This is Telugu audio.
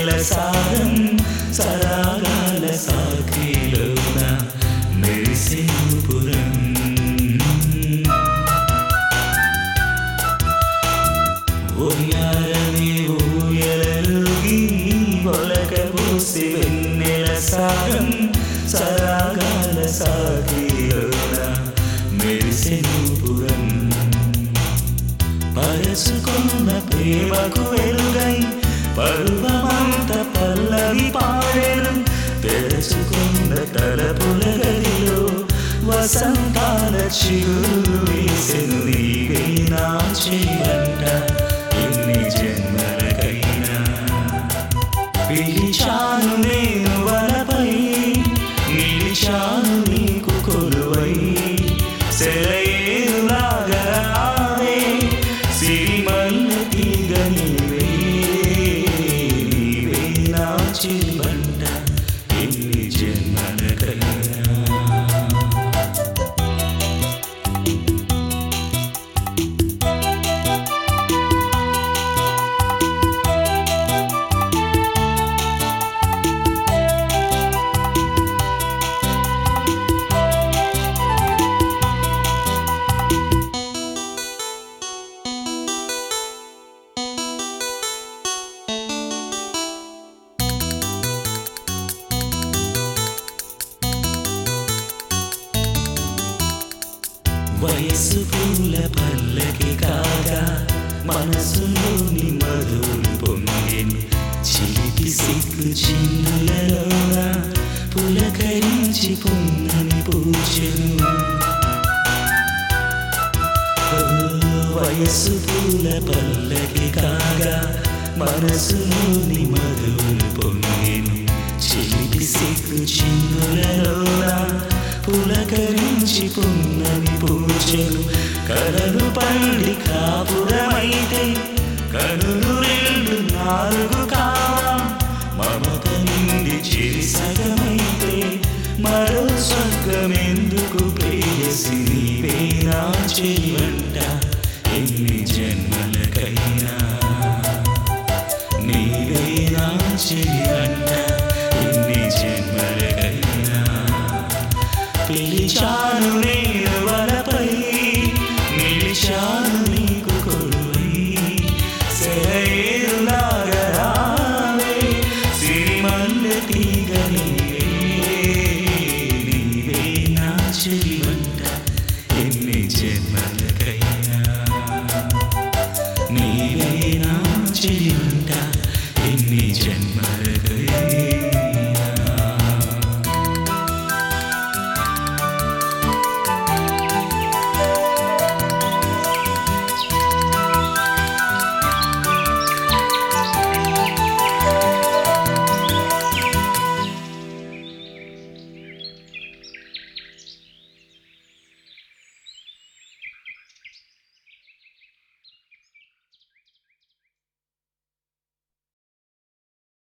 వెన్నెల సారం సరాగాల సాకిలోన మెరిసేపురం ఉయ్యాలని ఊయలలుగి ఒలకబోసి వెన్నెల సారం సరాగాల సాకిలోన మెరిసెనుపురం పరచుకున్న ప్రేమకు వెలుగై పర్వమంత పల్లవి పాడెను తెరచుకున్న తలపుల గదిలో వసంతాల చిగురు వేసెను నీవే నా చెయ్యంట ఎన్ని జన్మలకైనా పిలిచాను నేను వలపై నిలిచాను నీకు కొలువై సెలయేరులాగరావే సిరిమల్ల తీగ నీవే నీవే నా చిల్బంట ఎన్ని జన్మలకైనా వయసు పూల పల్లకి కాగా మనసులోని మధులు పొంగెను చిలిపి సిగ్గు చిన్నులలోన పులకరించి పొందని పూచెను ఓ, వయసు పూల పల్లకి కాగా మనసులోని మధులు పొంగెను చిలిపి సిగ్గు చిన్నులలోన పులకరించి పున్నమి పూజలు కలలు పండి కాపురమైతే కనులు రెండు నాలుగు కావా మమత నిండి చిరి సగమైతే మరో స్వర్గమెందుకు ప్రేయసి నీవే నా చెయ్యంట ఎన్ని జన్మలకైనా నీవే నా చెయ్యంట